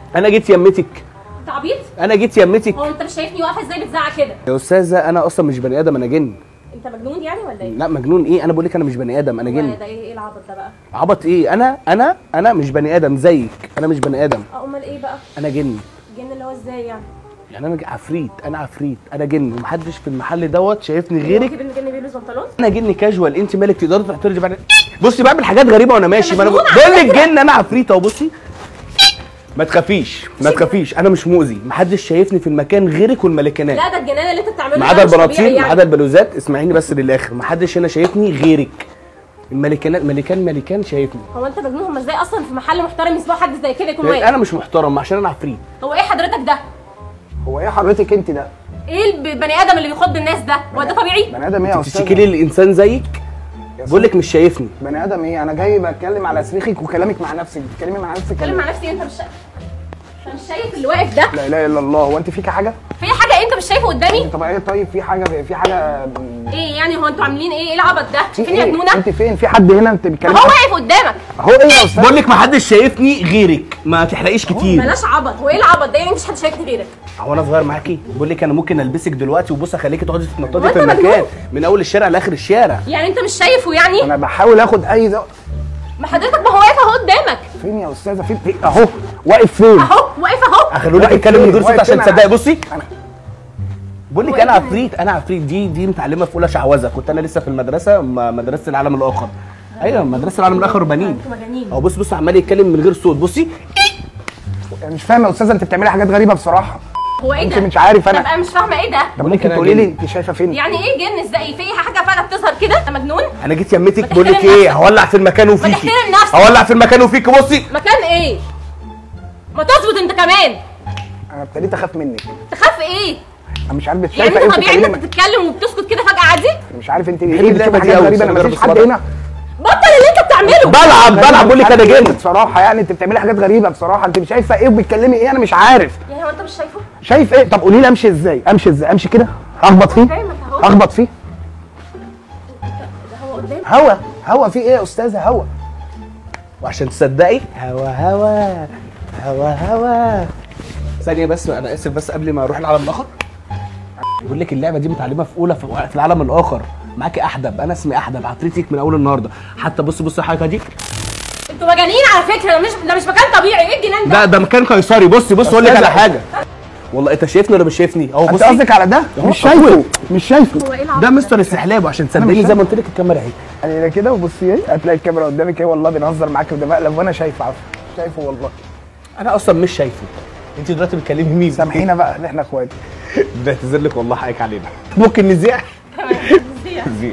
انا جيت يمتك انت عبيط انا جيت يمتك هو انت مش شايفني واقفه ازاي بتزعق كده يا استاذه انا اصلا مش بني ادم انا جن انت مجنون يعني ولا ايه لا مجنون ايه انا بقول لك انا مش بني ادم انا هو جن ده ايه ايه العبط ده بقى عبط ايه انا انا انا مش بني ادم زيك انا مش بني ادم اه امال ايه بقى انا جن الجن اللي هو ازاي يعني يعني انا عفريت انا عفريت انا جن ومحدش في المحل دوت شايفني هو غيرك في بنت جن بيلبس بنطلون انا جن كاجوال انت مالك تقدري تعترضي بعد بصي بعمل حاجات غريبه وانا ماشي ما انا مجنونة بقول على لك جن انا عفريت اهو بصي ما تخافيش ما تخافيش انا مش مؤذي محدش شايفني في المكان غيرك والملكانات لا ده الجنان اللي انت بتعمله ما ده عدا مش طبيعي البناطيل ما يعني. عدا البلوزات اسمعيني بس للاخر محدش هنا شايفني غيرك الملكانات ملكان ملكان شايفني هو انت مجنون هم ازاي اصلا في محل محترم يسمعوا حد زي كده يكون واقف انا مش محترم عشان انا عفريت هو ايه حضرتك ده هو ايه حضرتك انت ده؟ ايه البني ادم اللي بيخض الناس ده هو ده طبيعي بني ادم ايه يا استاذ؟ تشتكي لي الانسان زيك بقول لك مش شايفني بني ادم ايه؟ انا جاي بتكلم على صريخك وكلامك مع نفسك، بتتكلمي مع نفسك اتكلم مع نفسي انت مش شايف انت مش شايف اللي واقف ده لا اله الا الله، هو انت فيك حاجه؟ في حاجه انت مش شايفه قدامي طب ايه طيب في حاجه في حاجه ايه يعني هو انتوا عاملين ايه ايه العبط ده في شايفيني ايه؟ مجنونه انت فين؟ في حد هنا انت طب بتتكلمي هو واقف قدامك اهو ايه يا استاذ؟ بقول لك محدش شايفني غيرك ما تحرقيش كتير بلاش عبط هو ايه العبط ده يعني مفيش حد شايفني غيرك هو انا صغير معاكي بقول لك انا ممكن البسك دلوقتي وبص اخليكي تقعدي هو تتنططي انت في المكان مجنون؟ من اول الشارع لاخر الشارع يعني انت مش شايفه يعني انا بحاول اخد اي ده ما حضرتك ما هو واقف اهو قدامك فين يا استاذه فين فين؟ اهو واقف فين؟ اهو واقف اهو اخلوا لك واقف اتكلم من فين؟ غير صوت واقف عشان فين؟ تصدقي بصي انا بقول لك هو انا إيه ده؟ عفريت انا عفريت دي دي متعلمه في اولى شعوذه كنت انا لسه في المدرسه م- مدرسه العالم الاخر ايوه مدرسه العالم الاخر بنين انتوا مجانين اهو بص بص عمال يتكلم من غير صوت بصي أنا مش فاهم يا استاذه انت بتعملي حاجات غريبه بصراحه هو ايه انت ده مش عارف طب انا انا مش فاهمه ايه ده طب بقول لك ممكن أنا تقولي لي جن. انت شايفه فين؟ يعني ايه جن ازاي في حاجه فجاه بتظهر كده انت مجنون انا جيت يمتك ما بقول لك تحترم ايه نفسك. هولع في المكان وفيكي تحترم نفسك. هولع في المكان وفيكي بصي مكان ايه ما تظبط انت كمان انا ابتديت اخاف منك تخاف ايه انا مش عارف يعني شايفه ايه انت طبيعي انت وبتتكلمي بتتكلم وبتسكت كده فجاه عادي أنا مش عارف انت بحب ليه اللعبة بتشوفي دي حاجات أوي، غريبه انا بس مفيش أنا حد بصراحة- هنا بطل اللي انت بتعمله بلعب بلعب بقول لك انا جن بصراحه يعني انت بتعملي حاجات غريبه بصراحه انت مش شايفه ايه وبتتكلمي ايه انا مش عارف يعني هو انت مش شايفه شايف ايه طب قولي لي امشي ازاي امشي ازاي امشي كده اخبط فيه قدامك اهو. اخبط فيه ده هو قدامك هوا هوا في ايه يا استاذه هوا وعشان تصدقي هوا هوا هوا هوا ثانية بس انا اسف بس قبل ما اروح العالم الاخر بقول لك اللعبة دي متعلمة في اولى في في العالم الاخر معاكي احدب انا اسمي احدب عفريتك من اول النهارده حتى بص بص الحركه دي انتوا مجانين على فكره ده مش ده مش مكان طبيعي ايه الجنان ده ده ده مكان قيصري بصي بص اقول لك على أستاذة. حاجه والله انت شايفني ولا مش شايفني اهو انت بصي قصدك على ده أهو، مش شايفه مش شايفه هو ايه العبط ده مستر السحلاب وعشان تصدقيني مش زي ما قلت لك الكاميرا اهي انا كده وبصي ايه هتلاقي الكاميرا قدامك ايه والله بنهزر معاك وده مقلب وانا شايفه عارف شايفه والله انا اصلا مش شايفه انت دلوقتي بتكلمي مين سامحينا بقى ان احنا اخوات بعتذر لك والله حقك علينا ممكن نذيع نذيع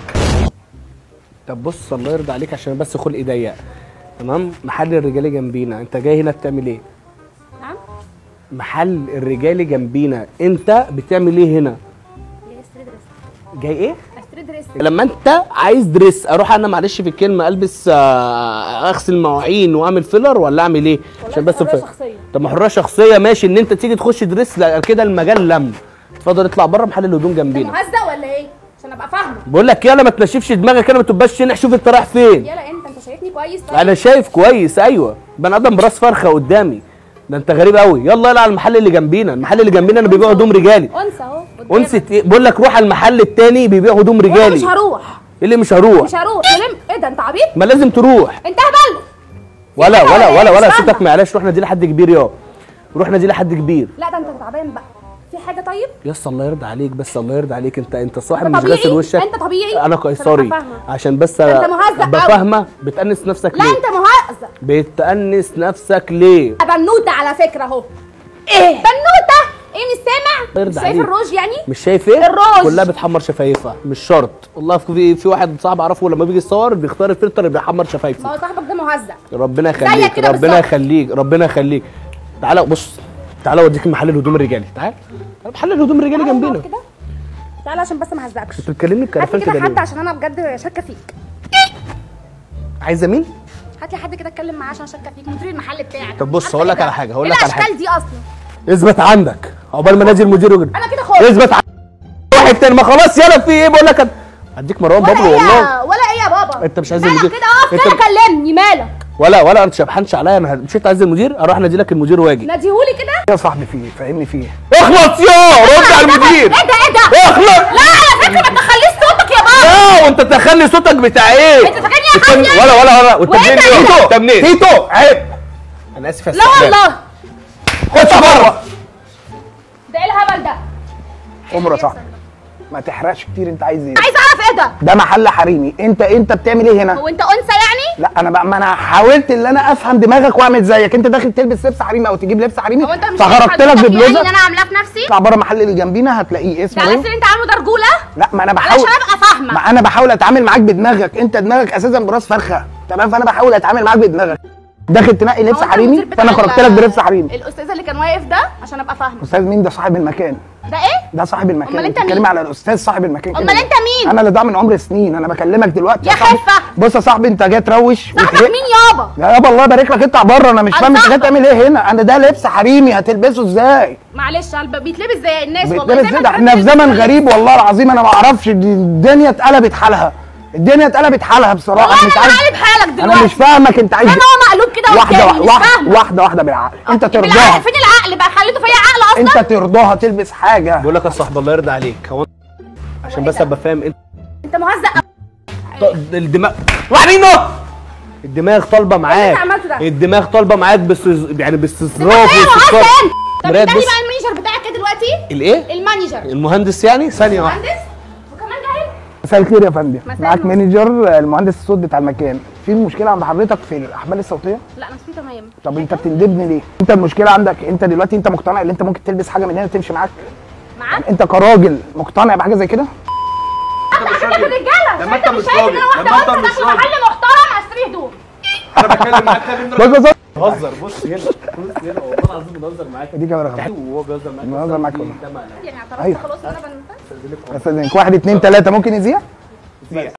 طب بص الله يرضى عليك عشان بس خلقي ضيق تمام محل الرجالي جنبينا انت جاي هنا بتعمل ايه نعم محل الرجالي جنبينا انت بتعمل ايه هنا جاي اشتري دريس جاي ايه اشتري دريس لما انت عايز دريس اروح انا معلش في الكلمه البس آه، اغسل مواعين واعمل فيلر ولا اعمل ايه عشان بس حرية ف- شخصية. طب ما حريه شخصيه ماشي ان انت تيجي تخش دريس لا كده المجال لم اتفضل اطلع بره محل الهدوم جنبينا مهزق ولا ايه عشان ابقى فاهمه بقول لك يلا ما تنشفش دماغك كده ما تبقاش شنح شوف انت رايح فين يلا انت انت شايفني كويس طيب انا شايف كويس ايوه بني ادم براس فرخه قدامي ده انت غريب قوي يلا يلا على المحل اللي جنبينا المحل اللي جنبينا انا بيبيع هدوم رجالي انثى اهو قدامك. انسة ايه بقول لك روح على المحل التاني بيبيع هدوم وانا رجالي مش هروح ايه اللي مش هروح مش هروح سلم ايه ده انت عبيط ما لازم تروح انت هبل ولا حاجة ولا ولا ولا إيه؟ ولا مش صوتك فاهمة. معلش روح نادي لحد كبير يا روح نادي لحد كبير لا ده انت تعبان بقى في حاجه طيب يس الله يرضى عليك بس الله يرضى عليك انت انت صاحب انت مش طبيعي؟ غاسل وشك انت طبيعي؟ انا قيصري أنا فاهمة. عشان بس انت مهزأ ابقى قوي. فاهمه بتأنس نفسك لا ليه انت مهزأ بتأنس نفسك ليه بنوته على فكره اهو ايه بنوته ايه مش سامع يرضى مش شايف عليك. الروج يعني مش شايف ايه الروج. كلها بتحمر شفايفها مش شرط والله في في واحد صاحب اعرفه لما بيجي يصور بيختار الفلتر اللي بيحمر ما شفايفه هو صاحبك ده مهزأ ربنا زيك يخليك كده ربنا بالظبط. يخليك ربنا يخليك تعالى بص تعالى اوديك محل الهدوم الرجالي تعال تعال محل الهدوم الرجالي تعالى جنبينا نقعد كده تعالى عشان بس ما هزقكش انت بتكلمني هات لي بكرفان كده كده حد ليه عشان انا بجد شاكه فيك عايزه مين هات لي حد كده اتكلم معاه عشان شاكه فيك مدير المحل بتاعك طب بص، عارفة هقول إيه لك ده؟ على حاجة، هقول ايه لك على حاجة. الاشكال دي اصلا اثبت عندك عقبال ما نازل المدير وجد انا كده خالص اثبت عندك واحد تاني ما خلاص يلا في ايه بقول لك اديك مروان ولا بابلو ايه والله يا ولا ايه يا بابا انت مش عايز مالك المدير كده اقف انت كده كلمني مالك ولا ولا انت شبحنش عليا انا مش انت عايز المدير اروح انادي لك المدير واجي ناديهولي كده يا صاحبي فيه فاهمني فيه اخلص يا رد على المدير ايه ده ايه ده اخلص لا على فكره ما تخليش صوتك يا بابا لا وانت تخلي صوتك بتاع ايه انت فاكرني يا التم- حاج ولا ولا ولا وانت وإيه منين ده؟ يا انت منين تيتو عيب انا اسف يا لا استحلال. والله خش بره ده ايه الهبل ده عمر يا صاحبي ما تحرقش كتير انت عايز ايه عايز اعرف ايه ده ده محل حريمي انت انت بتعمل ايه هنا هو انت انثى يعني لا انا بقى ما انا حاولت ان انا افهم دماغك واعمل زيك انت داخل تلبس لبس حريمي او تجيب لبس حريمي هو انت مش فخرجت شايف لك حضرتك ببلوزه يعني ان انا عاملاه في نفسي اطلع بره المحل اللي جنبينا هتلاقيه ده اسمه على ايه اساس ان انت عامله ده رجوله لا ما انا علشان بحاول ابقى فاهمه ما انا بحاول اتعامل معاك بدماغك انت دماغك اساسا براس فرخه تمام فانا بحاول اتعامل معاك بدماغك داخل تنقي لبس هو انت حريمي المدير بتاع فانا خرجت ال- لك بلبس حريمي الاستاذ اللي كان واقف ده عشان ابقى فاهمه استاذ مين ده صاحب المكان ده ايه ده صاحب المكان أمال أنت بتتكلمي مين؟ على الاستاذ صاحب المكان كده أمال ليه؟ أنت مين؟ انا اللي ضاع من عمر سنين انا بكلمك دلوقتي يا صاحبي خفة. بص يا صاحبي انت جاي تروش صاحبك وتهق. مين يابا يا يابا الله يبارك لك اطلع بره انا مش أنا فاهم انت جاي صاحبك. تعمل ايه هنا انا ده لبس حريمي هتلبسه ازاي معلش على- بيتلبس زي الناس والله بيتلبس زي ما كده انت احنا في بتلبس زمن كده. غريب والله العظيم انا ما اعرفش دي الدنيا اتقلبت حالها الدنيا اتقلبت حالها بصراحه والله مش انا عارف مقلب حالك دلوقتي انا مش فاهمك انت عايز انا هو مقلوب كده واحده قدامي مش واحده فاهمه واحده واحده بالعقل انت ترضاها بالعقل فين العقل بقى خليته فيا عقل اصلا انت ترضاها تلبس حاجه بقول لك يا صاحبي الله يرضى عليك هو عشان بس ابقى فاهم انت انت مهزأ ط- الدماغ وعلينا الدماغ طالبه معاك عملته ده؟ الدماغ طالبه معاك بس يعني باستظراف ايه واستفسار. وعايز انت طب مراد اداني بص بقى المانجر بتاعك ايه دلوقتي الايه المانجر المهندس يعني ثانيه واحده مهندس وكمان جاهل مساء الخير يا فندم مساء معاك النور. مانجر المهندس الصوت بتاع المكان في مشكله عند حضرتك في الاحبال الصوتيه لا انا صوتي تمام طب انت بتندبني ليه انت المشكله عندك انت دلوقتي انت مقتنع ان انت ممكن تلبس حاجه من هنا تمشي معاك معاك انت كراجل مقتنع بحاجه زي كده انت حاجه الرجاله لما انت مش شايف ان راجل. انا لما واحده انت واحده مش داخل راجل. محل محترم اشتري هدوم انا بتكلم معاك بص بص بهزر بص هنا بص هنا والله العظيم بهزر معاك دي كاميرا خلاص وهو بيهزر معاك بهزر معاك والله. يعني اعترفت أيوه. خلاص ان انا بنفذ استاذنك واحد اتنين تلاته ممكن يذيع